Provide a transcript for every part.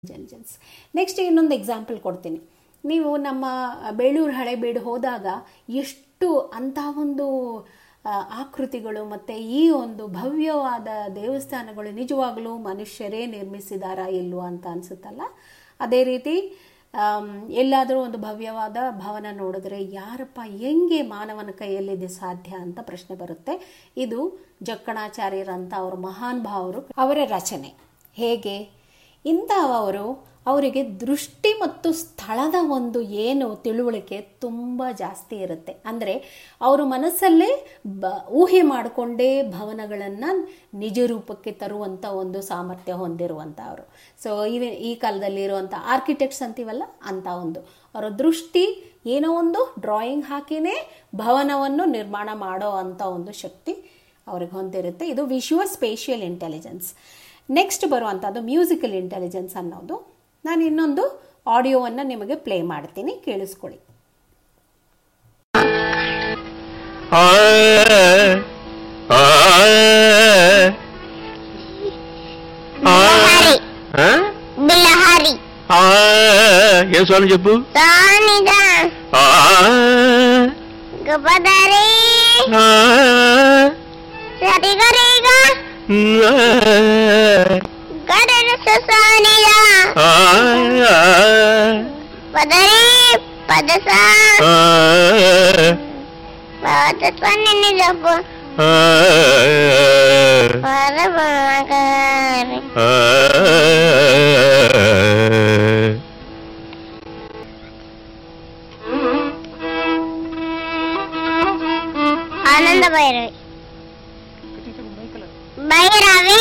Intelligence next ಇನ್ನೊಂದು example ಕೊಡ್ತೀನಿ ನೀವು ನಮ್ಮ ಬೇಳೂರು ಹಳೆಬೀಡು ಹೋದಾಗ ಎಷ್ಟು ಅಂತಹ ಒಂದು ಆ, ಆಕೃತಿಗಳು ಮತ್ತು ಈ ಒಂದು ಭವ್ಯವಾದ ದೇವಸ್ಥಾನಗಳು ನಿಜವಾಗಲೂ ಮನುಷ್ಯರೇ ನಿರ್ಮಿಸಿದಾರಾ ಇಲ್ವಾ ಅಂತ ಅನಿಸುತ್ತಲ್ಲ ಅದೇ ರೀತಿ ಆಮ್, ಎಲ್ಲಾದರೂ ಒಂದು ಭವ್ಯವಾದ ಭವನ ನೋಡಿದ್ರೆ ಯಾರಪ್ಪ ಹೆಂಗೆ ಮಾನವನ ಕೈಯಲ್ಲಿದೆ ಸಾಧ್ಯ ಅಂತ ಪ್ರಶ್ನೆ ಬರುತ್ತೆ ಇದು ಜಕ್ಕಣಾಚಾರ್ಯರಂತ ಅವರ ಮಹಾನ್ ಭಾವರು ಅವರ ರಚನೆ ಹೇಗೆ ಇಂಥವರು ಅವರಿಗೆ ದೃಷ್ಟಿ ಮತ್ತು ಸ್ಥಳದ ಒಂದು ಏನು ತಿಳುವಳಿಕೆ ತುಂಬ ಜಾಸ್ತಿ ಇರುತ್ತೆ ಅಂದರೆ ಅವರು ಮನಸ್ಸಲ್ಲೇ ಬ ಊಹೆ ಮಾಡಿಕೊಂಡೇ ಭವನಗಳನ್ನು ನಿಜ ರೂಪಕ್ಕೆ ತರುವಂಥ ಒಂದು ಸಾಮರ್ಥ್ಯ ಹೊಂದಿರುವಂಥವರು ಸೊ ಇವೆ ಈ ಕಾಲದಲ್ಲಿ ಇರುವಂಥ ಆರ್ಕಿಟೆಕ್ಟ್ಸ್ ಅಂತೀವಲ್ಲ ಅಂಥ ಒಂದು ಅವರ ದೃಷ್ಟಿ ಏನೋ ಒಂದು ಡ್ರಾಯಿಂಗ್ ಹಾಕಿನೇ ಭವನವನ್ನು ನಿರ್ಮಾಣ ಮಾಡೋ ಅಂಥ ಒಂದು ಶಕ್ತಿ ಅವ್ರಿಗೆ ಹೊಂದಿರುತ್ತೆ ಇದು ವಿಶುವಲ್ ಸ್ಪೇಷಿಯಲ್ ಇಂಟೆಲಿಜೆನ್ಸ್ ನೆಕ್ಸ್ಟ್ ಬರುವಂಥದ್ದು ಮ್ಯೂಸಿಕಲ್ ಇಂಟೆಲಿಜೆನ್ಸ್ ಅನ್ನೋದು ನಾನು ಇನ್ನೊಂದು ಆಡಿಯೋವನ್ನು ನಿಮಗೆ ಪ್ಲೇ ಮಾಡ್ತೀನಿ ಕೇಳಿಸ್ಕೊಳ್ಳಿ ಆ ಆ ఆ, ఆ, బిలహరి ఆ, ఏం స్వామి చెప్పు సానిద ఆ, గపదరి ఆ, సరిగరిగా ఆ, గడన సానిద ఆ, పదరి పదస ఆ, పదస్వని జపు ఆ, పరమగరి ఆ. ఆనంద భైరవి భైరవి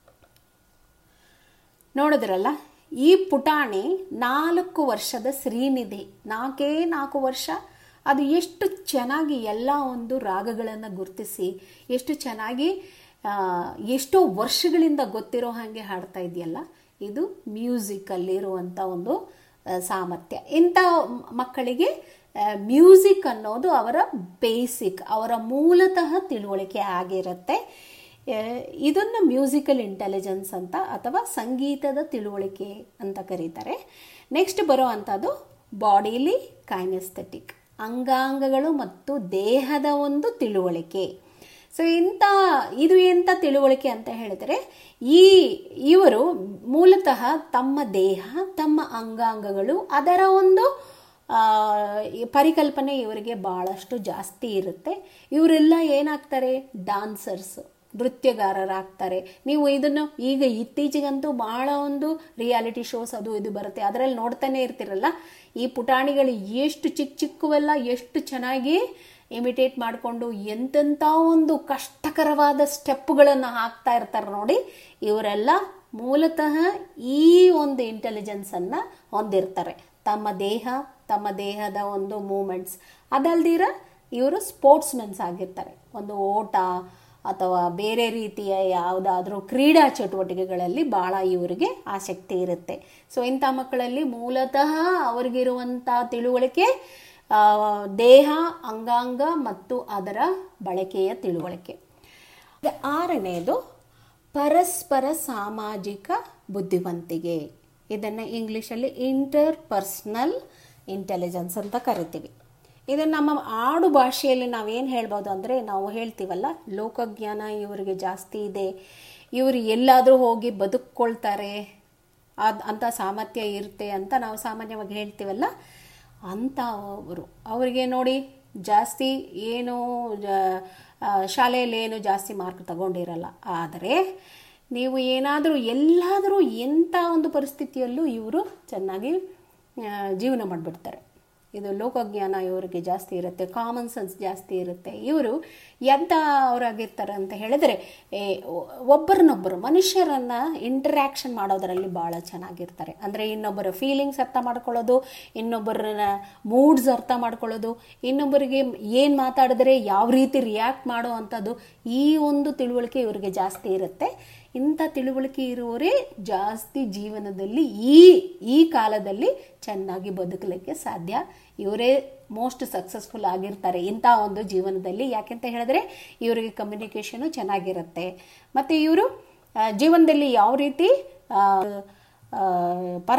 ನೋಡಿದ್ರಲ್ಲ ಈ ಪುಟಾಣಿ ನಾಲ್ಕು ವರ್ಷದ ಶ್ರೀನಿಧಿ ನಾಲ್ಕೇ ನಾಲ್ಕು ವರ್ಷ ಅದು ಎಷ್ಟು ಚೆನ್ನಾಗಿ ಎಲ್ಲ ಒಂದು ರಾಗಗಳನ್ನು ಗುರುತಿಸಿ ಎಷ್ಟು ಚೆನ್ನಾಗಿ ಆ, ಎಷ್ಟೋ ವರ್ಷಗಳಿಂದ ಗೊತ್ತಿರೋ ಹಾಗೆ ಹಾಡ್ತಾ ಇದೆಯಲ್ಲ ಇದು ಮ್ಯೂಸಿಕಲ್ಲಿರುವಂಥ ಒಂದು ಆ, ಸಾಮರ್ಥ್ಯ ಇಂಥ ಮ್- ಮಕ್ಕಳಿಗೆ ಮ್ಯೂಸಿಕ್ ಅನ್ನೋದು ಅವರ ಬೇಸಿಕ್ ಅವರ ಮೂಲತಃ ತಿಳುವಳಿಕೆ ಆಗಿರುತ್ತೆ ಆ, ಇದನ್ನು ಮ್ಯೂಸಿಕಲ್ ಇಂಟೆಲಿಜೆನ್ಸ್ ಅಂತ ಅಥವಾ ಸಂಗೀತದ ತಿಳುವಳಿಕೆ ಅಂತ ಕರೀತಾರೆ ನೆಕ್ಸ್ಟ್ ಬರೋ ಅಂಥದ್ದು ಬಾಡಿಲಿ ಕೈನೆಸ್ಥೆಟಿಕ್ ಅಂಗಾಂಗಗಳು ಮತ್ತು ದೇಹದ ಒಂದು ತಿಳುವಳಿಕೆ ಸೊ ಇಂಥ ಇದು ಎಂಥ ತಿಳುವಳಿಕೆ ಅಂತ ಹೇಳಿದರೆ ಈ ಇವರು ಮೂಲತಃ ತಮ್ಮ ದೇಹ ತಮ್ಮ ಅಂಗಾಂಗಗಳು ಅದರ ಒಂದು ಆ, ಈ ಪರಿಕಲ್ಪನೆ ಇವರಿಗೆ ಭಾಳಷ್ಟು ಜಾಸ್ತಿ ಇರುತ್ತೆ ಇವರೆಲ್ಲ ಏನಾಗ್ತಾರೆ ಡಾನ್ಸರ್ಸ್ ನೃತ್ಯಗಾರರಾಗ್ತಾರೆ ನೀವು ಇದನ್ನು ಈಗ ಇತ್ತೀಚೆಗಂತೂ ಭಾಳ ಒಂದು ರಿಯಾಲಿಟಿ ಶೋಸ್ ಅದು ಇದು ಬರುತ್ತೆ ಅದರಲ್ಲಿ ನೋಡ್ತಾನೆ ಇರ್ತಿರಲ್ಲ ಈ ಪುಟಾಣಿಗಳು ಎಷ್ಟು ಚಿಕ್ಕ ಚಿಕ್ಕವೆಲ್ಲ ಎಷ್ಟು ಚೆನ್ನಾಗಿ ಇಮಿಟೇಟ್ ಮಾಡಿಕೊಂಡು ಎಂತೆಂಥ ಒಂದು ಕಷ್ಟಕರವಾದ ಸ್ಟೆಪ್ಗಳನ್ನು ಹಾಕ್ತಾ ಇರ್ತಾರೆ ನೋಡಿ ಇವರೆಲ್ಲ ಮೂಲತಃ ಈ ಒಂದು ಇಂಟೆಲಿಜೆನ್ಸನ್ನು ಹೊಂದಿರ್ತಾರೆ ತಮ್ಮ ದೇಹ ತಮ್ಮ ದೇಹದ ಒಂದು ಮೂಮೆಂಟ್ಸ್ ಅದಲ್ದಿರ ಇವರು ಸ್ಪೋರ್ಟ್ಸ್ಮೆನ್ಸ್ ಆಗಿರ್ತಾರೆ ಒಂದು ಓಟ ಅಥವಾ ಬೇರೆ ರೀತಿಯ ಯಾವುದಾದ್ರೂ ಕ್ರೀಡಾ ಚಟುವಟಿಕೆಗಳಲ್ಲಿ ಭಾಳ ಇವರಿಗೆ ಆಸಕ್ತಿ ಇರುತ್ತೆ ಸೊ ಇಂಥ ಮಕ್ಕಳಲ್ಲಿ ಮೂಲತಃ ಅವರಿಗಿರುವಂಥ ತಿಳುವಳಿಕೆ ಆ, ದೇಹ ಅಂಗಾಂಗ ಮತ್ತು ಅದರ ಬಳಕೆಯ ತಿಳುವಳಿಕೆ ಈಗ ಆರನೆಯದು ಪರಸ್ಪರ ಸಾಮಾಜಿಕ ಬುದ್ಧಿವಂತಿಕೆ ಇದನ್ನು ಇಂಗ್ಲೀಷಲ್ಲಿ ಇಂಟರ್ ಪರ್ಸ್ನಲ್ ಇಂಟೆಲಿಜೆನ್ಸ್ ಅಂತ ಕರಿತೀವಿ ಇದನ್ನು ನಮ್ಮ ಆಡು ಭಾಷೆಯಲ್ಲಿ ನಾವೇನು ಹೇಳ್ಬೋದು ಅಂದರೆ ನಾವು ಹೇಳ್ತೀವಲ್ಲ ಲೋಕಜ್ಞಾನ ಇವರಿಗೆ ಜಾಸ್ತಿ ಇದೆ ಇವರು ಎಲ್ಲಾದರೂ ಹೋಗಿ ಬದುಕ್ಕೊಳ್ತಾರೆ ಅದು ಅಂಥ ಸಾಮರ್ಥ್ಯ ಇರುತ್ತೆ ಅಂತ ನಾವು ಸಾಮಾನ್ಯವಾಗಿ ಹೇಳ್ತೀವಲ್ಲ ಅಂಥವರು ಅವರಿಗೆ ನೋಡಿ ಜಾಸ್ತಿ ಏನು ಜ- ಆ, ಶಾಲೆಯಲ್ಲಿ ಏನು ಜಾಸ್ತಿ ಮಾರ್ಕ್ ತಗೊಂಡಿರಲ್ಲ ಆದರೆ ನೀವು ಏನಾದರೂ ಎಲ್ಲಾದರೂ ಎಂಥ ಒಂದು ಪರಿಸ್ಥಿತಿಯಲ್ಲೂ ಇವರು ಚೆನ್ನಾಗಿ ಆ, ಜೀವನ ಮಾಡಿಬಿಡ್ತಾರೆ ಇದು ಲೋಕಜ್ಞಾನ ಇವರಿಗೆ ಜಾಸ್ತಿ ಇರುತ್ತೆ ಕಾಮನ್ ಸೆನ್ಸ್ ಜಾಸ್ತಿ ಇರುತ್ತೆ ಇವರು ಎಂಥ ಅವರಾಗಿರ್ತಾರೆ ಅಂತ ಹೇಳಿದರೆ ಏ, ಒ- ಒಬ್ಬರನ್ನೊಬ್ಬರು ಮನುಷ್ಯರನ್ನು ಇಂಟರ್ಯಾಕ್ಷನ್ ಮಾಡೋದರಲ್ಲಿ ಭಾಳ ಚೆನ್ನಾಗಿರ್ತಾರೆ ಅಂದರೆ ಇನ್ನೊಬ್ಬರ ಫೀಲಿಂಗ್ಸ್ ಅರ್ಥ ಮಾಡ್ಕೊಳ್ಳೋದು ಇನ್ನೊಬ್ಬರ ಮೂಡ್ಸ್ ಅರ್ಥ ಮಾಡ್ಕೊಳ್ಳೋದು ಇನ್ನೊಬ್ಬರಿಗೆ ಏನು ಮಾತಾಡಿದ್ರೆ ಯಾವ ರೀತಿ ರಿಯಾಕ್ಟ್ ಮಾಡೋ ಅಂಥದ್ದು ಈ ಒಂದು ತಿಳುವಳಿಕೆ ಇವರಿಗೆ ಜಾಸ್ತಿ ಇರುತ್ತೆ ಇಂಥ ತಿಳುವಳಿಕೆ ಇರುವವರೇ ಜಾಸ್ತಿ ಜೀವನದಲ್ಲಿ ಈ ಈ ಕಾಲದಲ್ಲಿ ಚೆನ್ನಾಗಿ ಬದುಕಲಿಕ್ಕೆ ಸಾಧ್ಯ ಇವರೇ ಮೋಸ್ಟ್ ಸಕ್ಸಸ್ಫುಲ್ ಆಗಿರ್ತಾರೆ ಇಂಥ ಒಂದು ಜೀವನದಲ್ಲಿ ಯಾಕೆಂತ ಹೇಳಿದ್ರೆ ಇವರಿಗೆ ಕಮ್ಯುನಿಕೇಷನು ಚೆನ್ನಾಗಿರುತ್ತೆ ಮತ್ತು ಇವರು ಜೀವನದಲ್ಲಿ ಯಾವ ರೀತಿ ಆ, ಆ,